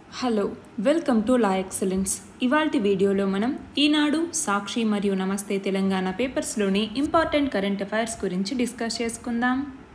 hello welcome to la excellence ఇవాల్టి వీడియోలో మనం ఈనాడు సాక్షి మరియు నమస్తే తెలంగాణ పేపర్స్లోని ఇంపార్టెంట్ కరెంట్ అఫైర్స్ గురించి డిస్కస్ చేసుకుందాం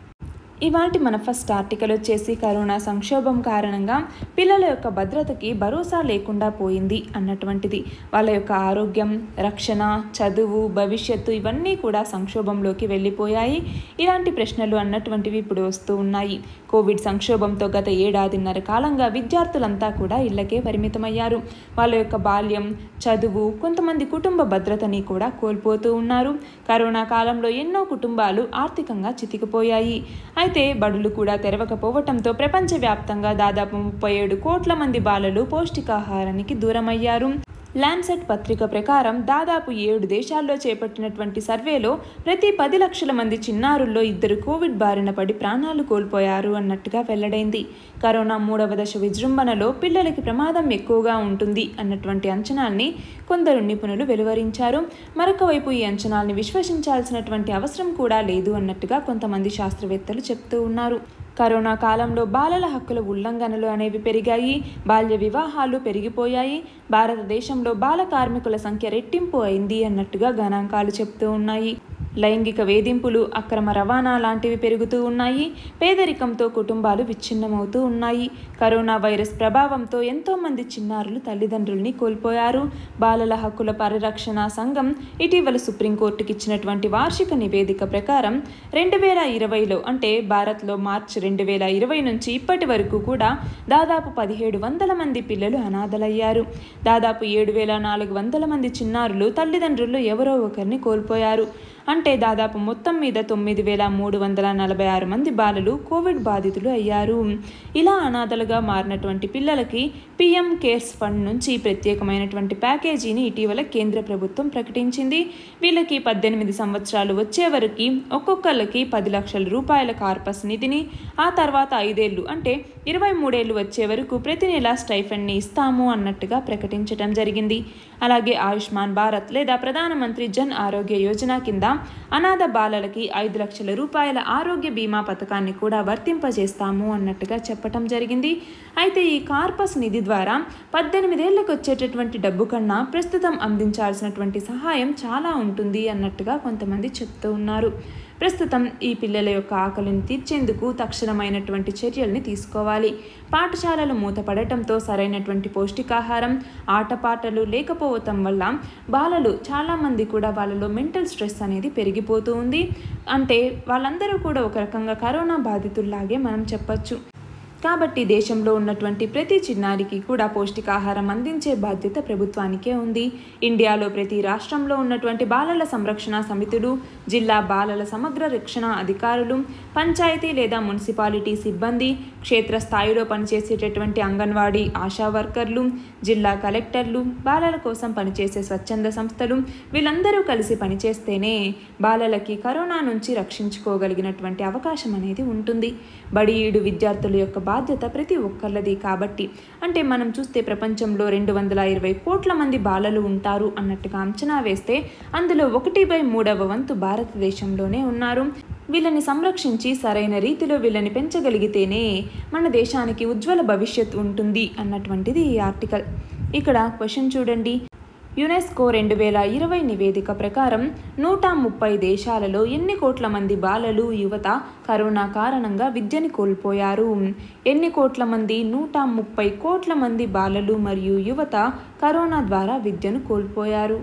ఇవాల్టి మన ఫస్ట్ ఆర్టికల్ వచ్చేసి కరోనా సంక్షోభం కారణంగా పిల్లల యొక్క భద్రతకి భరోసా లేకుండా పోయింది అన్నటువంటిది వాళ్ళ యొక్క ఆరోగ్యం రక్షణ చదువు భవిష్యత్తు ఇవన్నీ కూడా సంక్షోభంలోకి వెళ్ళిపోయాయి ఇలాంటి ప్రశ్నలు అన్నటువంటివి ఇప్పుడు వస్తూ ఉన్నాయి కోవిడ్ సంక్షోభంతో గత ఏడాదిన్నర కాలంగా విద్యార్థులంతా కూడా ఇళ్లకే పరిమితమయ్యారు వాళ్ళ యొక్క బాల్యం చదువు కొంతమంది కుటుంబ భద్రతని కూడా కోల్పోతూ ఉన్నారు కరోనా కాలంలో ఎన్నో కుటుంబాలు ఆర్థికంగా చితికిపోయాయి అయితే బడులు కూడా తెరవకపోవటంతో ప్రపంచవ్యాప్తంగా దాదాపు ముప్పై ఏడు కోట్ల మంది బాలలు పౌష్టికాహారానికి దూరమయ్యారు ల్యాన్సెట్ పత్రిక ప్రకారం దాదాపు ఏడు దేశాల్లో చేపట్టినటువంటి సర్వేలో ప్రతి పది లక్షల మంది చిన్నారుల్లో ఇద్దరు కోవిడ్ బారిన పడి ప్రాణాలు కోల్పోయారు అన్నట్టుగా వెల్లడైంది కరోనా మూడవ దశ విజృంభణలో పిల్లలకి ప్రమాదం ఎక్కువగా ఉంటుంది అన్నటువంటి అంచనాల్ని కొందరు నిపుణులు వెలువరించారు మరొక వైపు ఈ అంచనాల్ని విశ్వసించాల్సినటువంటి అవసరం కూడా లేదు అన్నట్టుగా కొంతమంది శాస్త్రవేత్తలు చెప్తూ ఉన్నారు కరోనా కాలంలో బాలల హక్కుల ఉల్లంఘనలు అనేవి పెరిగాయి బాల్య వివాహాలు పెరిగిపోయాయి భారతదేశంలో బాల కార్మికుల సంఖ్య రెట్టింపు అయింది అన్నట్టుగా గణాంకాలు చెప్తూ ఉన్నాయి లైంగిక వేధింపులు అక్రమ రవాణా లాంటివి పెరుగుతూ ఉన్నాయి పేదరికంతో కుటుంబాలు విచ్ఛిన్నమవుతూ ఉన్నాయి కరోనా వైరస్ ప్రభావంతో ఎంతోమంది చిన్నారులు తల్లిదండ్రుల్ని కోల్పోయారు బాలల హక్కుల పరిరక్షణ సంఘం ఇటీవల సుప్రీంకోర్టుకి ఇచ్చినటువంటి వార్షిక నివేదిక ప్రకారం రెండు వేల ఇరవైలో అంటే భారత్లో మార్చి రెండు వేల ఇరవై నుంచి ఇప్పటి వరకు కూడా దాదాపు పదిహేడు వందల మంది పిల్లలు అనాథలయ్యారు దాదాపు ఏడు వేల నాలుగు వందల మంది చిన్నారులు తల్లిదండ్రులు ఎవరో ఒకరిని కోల్పోయారు అంటే దాదాపు మొత్తం మీద తొమ్మిది వేల మూడు వందల నలభై ఆరు మంది బాలలు కోవిడ్ బాధితులు అయ్యారు ఇలా అనాథలుగా మారినటువంటి పిల్లలకి పిఎం కేర్స్ ఫండ్ నుంచి ప్రత్యేకమైనటువంటి ప్యాకేజీని ఇటీవల కేంద్ర ప్రభుత్వం ప్రకటించింది వీళ్ళకి పద్దెనిమిది సంవత్సరాలు వచ్చే వరకు ఒక్కొక్కళ్ళకి పది లక్షల రూపాయల కార్పస్ నిధిని ఆ తర్వాత ఐదేళ్లు అంటే ఇరవై మూడేళ్లు వచ్చే వరకు ప్రతి నెల స్టైఫండ్ని ఇస్తాము అన్నట్టుగా ప్రకటించడం జరిగింది అలాగే ఆయుష్మాన్ భారత్ లేదా ప్రధానమంత్రి జన్ ఆరోగ్య యోజన కింద అనాథ బాలలకి ఐదు లక్షల రూపాయల ఆరోగ్య బీమా పథకాన్ని కూడా వర్తింపజేస్తాము అన్నట్టుగా చెప్పటం జరిగింది అయితే ఈ కార్పస్ నిధి ద్వారా పద్దెనిమిదేళ్లకు వచ్చేటటువంటి డబ్బు కన్నా ప్రస్తుతం అందించాల్సినటువంటి సహాయం చాలా ఉంటుంది అన్నట్టుగా కొంతమంది చెప్తూ ఉన్నారు ప్రస్తుతం ఈ పిల్లల యొక్క ఆకలిని తీర్చేందుకు తక్షణమైనటువంటి చర్యల్ని తీసుకోవాలి పాఠశాలలు మూతపడటంతో సరైనటువంటి పౌష్టికాహారం ఆటపాటలు లేకపోవటం వల్ల బాలలు చాలామంది కూడా వాళ్ళలో మెంటల్ స్ట్రెస్ అనేది పెరిగిపోతూ ఉంది అంటే వాళ్ళందరూ కూడా ఒక రకంగా కరోనా బాధితుల్లాగే మనం చెప్పచ్చు కాబట్టి దేశంలో ఉన్నటువంటి ప్రతి చిన్నారికి కూడా పౌష్టికాహారం అందించే బాధ్యత ప్రభుత్వానికే ఉంది ఇండియాలో ప్రతి రాష్ట్రంలో ఉన్నటువంటి బాలల సంరక్షణ సమితులు జిల్లా బాలల సమగ్ర రక్షణ అధికారులు పంచాయతీ లేదా మున్సిపాలిటీ సిబ్బంది క్షేత్రస్థాయిలో పనిచేసేటటువంటి అంగన్వాడీ ఆశా వర్కర్లు జిల్లా కలెక్టర్లు బాలల కోసం పనిచేసే స్వచ్ఛంద సంస్థలు వీళ్ళందరూ కలిసి పనిచేస్తేనే బాలలకి కరోనా నుంచి రక్షించుకోగలిగినటువంటి అవకాశం అనేది ఉంటుంది బడిఈడు విద్యార్థుల యొక్క బాధ్యత ప్రతి ఒక్కళ్ళది కాబట్టి అంటే మనం చూస్తే ప్రపంచంలో రెండు వందల ఇరవై కోట్ల మంది బాలలు ఉంటారు అన్నట్టుగా అంచనా వేస్తే అందులో ఒకటి బై మూడవ వంతు భారతదేశంలోనే ఉన్నారు వీళ్ళని సంరక్షించి సరైన రీతిలో వీళ్ళని పెంచగలిగితేనే మన దేశానికి ఉజ్వల భవిష్యత్ ఉంటుంది అన్నటువంటిది ఈ ఆర్టికల్ ఇక్కడ క్వశ్చన్ చూడండి యునెస్కో రెండు వేల ఇరవై నివేదిక ప్రకారం నూట ముప్పై దేశాలలో ఎన్ని కోట్ల మంది బాలలు యువత కరోనా కారణంగా విద్యని కోల్పోయారు ఎన్ని కోట్ల మంది నూట ముప్పై కోట్ల మంది బాలలు మరియు యువత కరోనా ద్వారా విద్యను కోల్పోయారు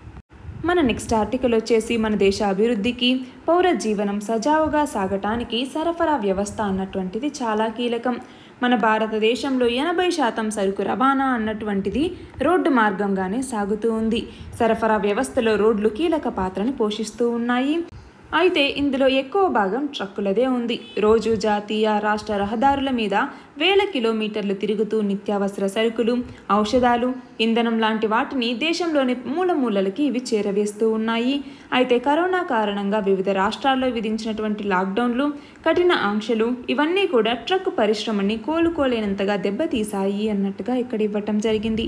మన నెక్స్ట్ ఆర్టికల్ వచ్చేసి మన దేశ అభివృద్ధికి పౌర జీవనం సజావుగా సాగటానికి సరఫరా వ్యవస్థ అన్నటువంటిది చాలా కీలకం మన భారతదేశంలో ఎనభై శాతం సరుకు రవాణా అన్నటువంటిది రోడ్డు మార్గంగానే సాగుతూ ఉంది సరఫరా వ్యవస్థలో రోడ్లు కీలక పాత్రని పోషిస్తూ ఉన్నాయి అయితే ఇందులో ఎక్కువ భాగం ట్రక్కులదే ఉంది రోజు జాతీయ రాష్ట్ర రహదారుల మీద వేల కిలోమీటర్లు తిరుగుతూ నిత్యావసర సరుకులు ఔషధాలు ఇంధనం లాంటి వాటిని దేశంలోని మూలమూలలకి ఇవి చేరవేస్తూ ఉన్నాయి అయితే కరోనా కారణంగా వివిధ రాష్ట్రాల్లో విధించినటువంటి లాక్డౌన్లు కఠిన ఆంక్షలు ఇవన్నీ కూడా ట్రక్ పరిశ్రమని కోలుకోలేనంతగా దెబ్బతీశాయి అన్నట్టుగా ఇక్కడ ఇవ్వటం జరిగింది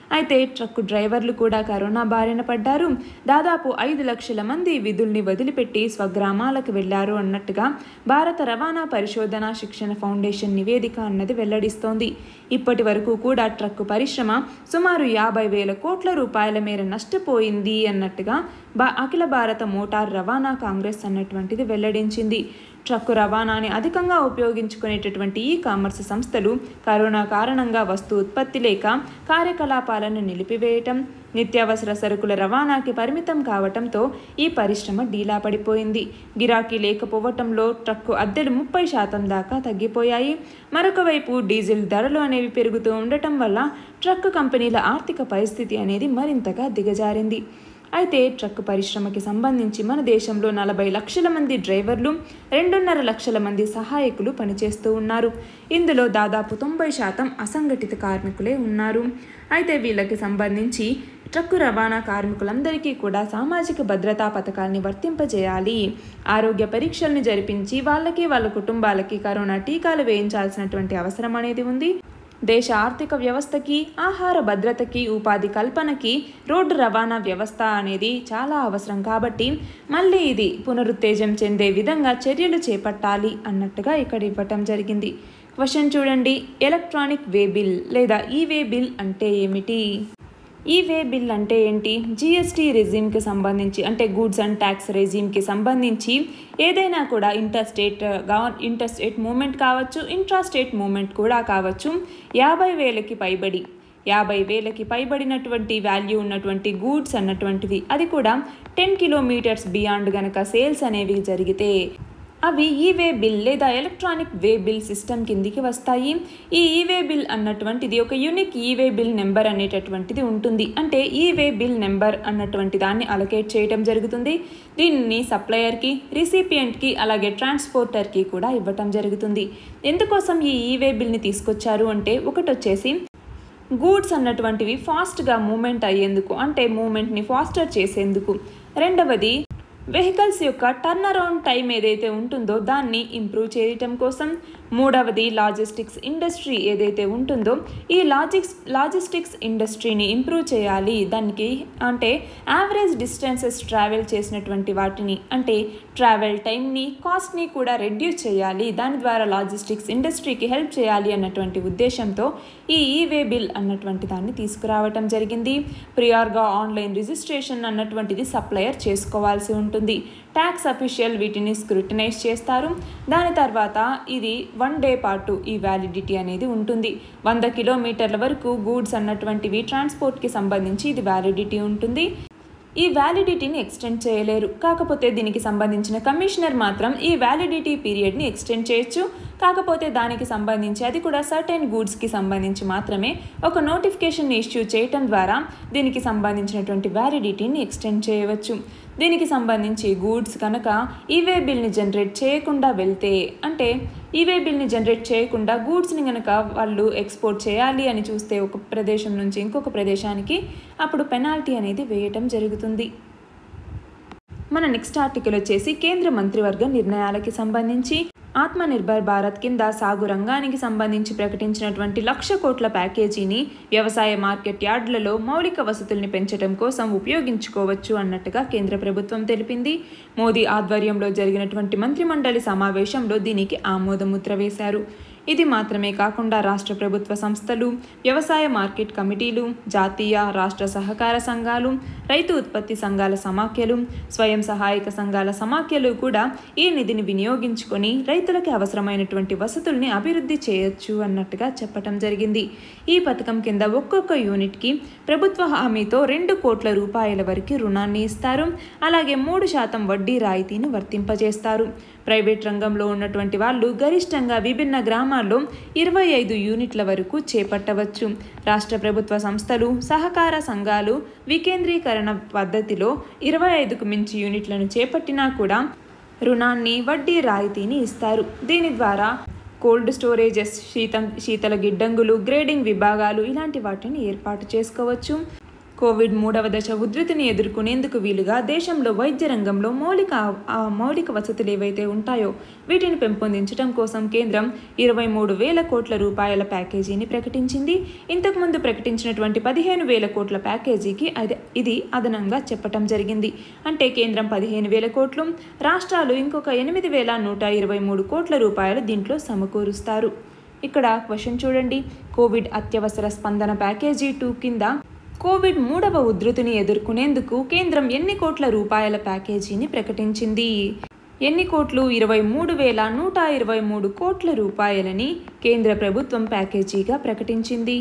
అయితే ట్రక్కు డ్రైవర్లు కూడా కరోనా బారిన పడ్డారు దాదాపు ఐదు లక్షల మంది విధుల్ని వదిలిపెట్టి స్వగ్రామాలకు వెళ్లారు అన్నట్టుగా భారత రవాణా పరిశోధన శిక్షణ ఫౌండేషన్ నివేదిక అన్నది వెల్లడిస్తోంది ఇప్పటి వరకు కూడా ట్రక్కు పరిశ్రమ సుమారు యాభై వేల కోట్ల రూపాయల మేర నష్టపోయింది అన్నట్టుగా బా అఖిల భారత మోటార్ రవాణా కాంగ్రెస్ అన్నటువంటిది వెల్లడించింది ట్రక్కు రవాణాని అధికంగా ఉపయోగించుకునేటటువంటి ఈ కామర్స్ సంస్థలు కరోనా కారణంగా వస్తు ఉత్పత్తి లేక కార్యకలాపాలను నిలిపివేయటం నిత్యావసర సరుకుల రవాణాకి పరిమితం కావటంతో ఈ పరిశ్రమ డీలా పడిపోయింది గిరాకీ లేకపోవటంలో ట్రక్కు అద్దెలు ముప్పై శాతం దాకా తగ్గిపోయాయి మరొక వైపు డీజిల్ ధరలు అనేవి పెరుగుతూ ఉండటం వల్ల ట్రక్కు కంపెనీల ఆర్థిక పరిస్థితి అనేది మరింతగా దిగజారింది అయితే ట్రక్ పరిశ్రమకి సంబంధించి మన దేశంలో నలభై లక్షల మంది డ్రైవర్లు రెండున్నర లక్షల మంది సహాయకులు పనిచేస్తూ ఉన్నారు ఇందులో దాదాపు తొంభై శాతం అసంఘటిత కార్మికులే ఉన్నారు అయితే వీళ్ళకి సంబంధించి ట్రక్కు రవాణా కార్మికులందరికీ కూడా సామాజిక భద్రతా పథకాల్ని వర్తింపజేయాలి ఆరోగ్య పరీక్షల్ని జరిపించి వాళ్ళకి వాళ్ళ కుటుంబాలకి కరోనా టీకాలు వేయించాల్సినటువంటి అవసరం అనేది ఉంది దేశ ఆర్థిక వ్యవస్థకి ఆహార భద్రతకి ఉపాధి కల్పనకి రోడ్డు రవాణా వ్యవస్థ అనేది చాలా అవసరం కాబట్టి మళ్ళీ ఇది పునరుత్తేజం చెందే విధంగా చర్యలు చేపట్టాలి అన్నట్టుగా ఇక్కడ ఇవ్వటం జరిగింది క్వశ్చన్ చూడండి ఎలక్ట్రానిక్ వే బిల్ లేదా ఈ వే బిల్ అంటే ఏమిటి ఈ వే బిల్ అంటే ఏంటి జిఎస్టీ రెజీమ్కి సంబంధించి అంటే గూడ్స్ అండ్ ట్యాక్స్ రెజీమ్కి సంబంధించి ఏదైనా కూడా ఇంటర్ స్టేట్ గవర్ ఇంటర్ స్టేట్ మూమెంట్ కావచ్చు ఇంట్రా స్టేట్ మూమెంట్ కూడా కావచ్చు యాభై వేలకి పైబడి యాభై వేలకి పైబడినటువంటి వాల్యూ ఉన్నటువంటి గూడ్స్ అన్నటువంటివి అది కూడా టెన్ కిలోమీటర్స్ బియాండ్ గనక సేల్స్ అనేవి జరిగితే అవి ఈవే బిల్ లేదా ఎలక్ట్రానిక్ వే బిల్ సిస్టమ్ కిందికి వస్తాయి ఈ ఈవే బిల్ అన్నటువంటిది ఒక యూనిక్ ఈవే బిల్ నెంబర్ అనేటటువంటిది ఉంటుంది అంటే ఈవే బిల్ నెంబర్ అన్నటువంటి దాన్ని అలొకేట్ చేయడం జరుగుతుంది దీన్ని సప్లయర్కి రిసిపియంట్కి అలాగే ట్రాన్స్పోర్టర్కి కూడా ఇవ్వటం జరుగుతుంది ఎందుకోసం ఈ ఈవే బిల్ని తీసుకొచ్చారు అంటే ఒకటి వచ్చేసి గూడ్స్ అన్నటువంటివి ఫాస్ట్గా మూమెంట్ అయ్యేందుకు అంటే మూమెంట్ని ఫాస్టర్ చేసేందుకు రెండవది వెహికల్స్ యొక్క టర్న్ అరౌండ్ టైం ఏదైతే ఉంటుందో దాన్ని ఇంప్రూవ్ చేయటం కోసం మూడవది లాజిస్టిక్స్ ఇండస్ట్రీ ఏదైతే ఉంటుందో ఈ లాజిక్స్ లాజిస్టిక్స్ ఇండస్ట్రీని ఇంప్రూవ్ చేయాలి దానికి అంటే యావరేజ్ డిస్టెన్సెస్ ట్రావెల్ చేసినటువంటి వాటిని అంటే ట్రావెల్ టైంని కాస్ట్ని కూడా రెడ్యూస్ చేయాలి దాని ద్వారా లాజిస్టిక్స్ ఇండస్ట్రీకి హెల్ప్ చేయాలి అన్నటువంటి ఉద్దేశంతో ఈ ఈవే బిల్ అన్నటువంటి దాన్ని తీసుకురావటం జరిగింది ప్రియార్గా ఆన్లైన్ రిజిస్ట్రేషన్ అన్నటువంటిది సప్లయర్ చేసుకోవాల్సి ఉంటుంది ట్యాక్స్ అఫీషియల్ వీటిని స్క్రూటినైజ్ చేస్తారు దాని తర్వాత ఇది వన్ డే పాటు ఈ వ్యాలిడిటీ అనేది ఉంటుంది వంద కిలోమీటర్ల వరకు గూడ్స్ అన్నటువంటివి ట్రాన్స్పోర్ట్కి సంబంధించి ఇది వ్యాలిడిటీ ఉంటుంది ఈ వ్యాలిడిటీని ఎక్స్టెండ్ చేయలేరు కాకపోతే దీనికి సంబంధించిన కమిషనర్ మాత్రం ఈ వ్యాలిడిటీ పీరియడ్ని ఎక్స్టెండ్ చేయొచ్చు కాకపోతే దానికి సంబంధించి అది కూడా సర్టెన్ గూడ్స్కి సంబంధించి మాత్రమే ఒక నోటిఫికేషన్ ఇష్యూ చేయటం ద్వారా దీనికి సంబంధించినటువంటి వ్యాలిడిటీని ఎక్స్టెండ్ చేయవచ్చు దీనికి సంబంధించి గూడ్స్ కనుక ఈవే బిల్ని జనరేట్ చేయకుండా వెళ్తే అంటే ఈవే బిల్ని జనరేట్ చేయకుండా గూడ్స్ని కనుక వాళ్ళు ఎక్స్పోర్ట్ చేయాలి అని చూస్తే ఒక ప్రదేశం నుంచి ఇంకొక ప్రదేశానికి అప్పుడు పెనాల్టీ అనేది వేయటం జరుగుతుంది మన నెక్స్ట్ ఆర్టికల్ వచ్చేసి కేంద్ర మంత్రివర్గ నిర్ణయాలకి సంబంధించి ఆత్మనిర్భర్ భారత్ కింద సాగు రంగానికి సంబంధించి ప్రకటించినటువంటి లక్ష కోట్ల ప్యాకేజీని వ్యవసాయ మార్కెట్ యార్డులలో మౌలిక వసతుల్ని పెంచడం కోసం ఉపయోగించుకోవచ్చు అన్నట్టుగా కేంద్ర ప్రభుత్వం తెలిపింది మోదీ ఆధ్వర్యంలో జరిగినటువంటి మంత్రిమండలి సమావేశంలో దీనికి ఆమోదముద్ర వేశారు ఇది మాత్రమే కాకుండా రాష్ట్ర ప్రభుత్వ సంస్థలు వ్యవసాయ మార్కెట్ కమిటీలు జాతీయ రాష్ట్ర సహకార సంఘాలు రైతు ఉత్పత్తి సంఘాల సమాఖ్యలు స్వయం సహాయక సంఘాల సమాఖ్యలు కూడా ఈ నిధిని వినియోగించుకొని రైతులకు అవసరమైనటువంటి వసతుల్ని అభివృద్ధి చేయొచ్చు అన్నట్టుగా చెప్పటం జరిగింది ఈ పథకం కింద ఒక్కొక్క యూనిట్కి ప్రభుత్వ హామీతో రెండు కోట్ల రూపాయల వరకు రుణాన్ని ఇస్తారు అలాగే మూడు శాతం వడ్డీ రాయితీని వర్తింపజేస్తారు ప్రైవేట్ రంగంలో ఉన్నటువంటి వాళ్ళు గరిష్టంగా విభిన్న గ్రామాల్లో ఇరవై ఐదు యూనిట్ల వరకు చేపట్టవచ్చు రాష్ట్ర ప్రభుత్వ సంస్థలు సహకార సంఘాలు వికేంద్రీకరణ పద్ధతిలో ఇరవై ఐదుకు మించి యూనిట్లను చేపట్టినా కూడా రుణాన్ని వడ్డీ రాయితీని ఇస్తారు దీని ద్వారా కోల్డ్ స్టోరేజెస్ శీతం శీతల గిడ్డంగులు గ్రేడింగ్ విభాగాలు ఇలాంటి వాటిని ఏర్పాటు చేసుకోవచ్చు కోవిడ్ మూడవ దశ ఉధృతిని ఎదుర్కొనేందుకు వీలుగా దేశంలో వైద్య రంగంలో మౌలిక ఆ మౌలిక వసతులు ఏవైతే ఉంటాయో వీటిని పెంపొందించడం కోసం కేంద్రం ఇరవై మూడు వేల కోట్ల రూపాయల ప్యాకేజీని ప్రకటించింది ఇంతకుముందు ప్రకటించినటువంటి పదిహేను వేల కోట్ల ప్యాకేజీకి అది ఇది అదనంగా చెప్పటం జరిగింది అంటే కేంద్రం పదిహేను వేల కోట్లు రాష్ట్రాలు ఇంకొక ఎనిమిది వేల నూట ఇరవై మూడు కోట్ల రూపాయలు దీంట్లో సమకూరుస్తారు ఇక్కడ క్వశ్చన్ చూడండి కోవిడ్ అత్యవసర స్పందన ప్యాకేజీ టూ కింద కోవిడ్ మూడవ ఉధృతిని ఎదుర్కొనేందుకు కేంద్రం ఎన్ని కోట్ల రూపాయల ప్యాకేజీని ప్రకటించింది ఎన్ని కోట్లు ఇరవై మూడు వేల నూట ఇరవై మూడు కోట్ల రూపాయలని కేంద్ర ప్రభుత్వం ప్యాకేజీగా ప్రకటించింది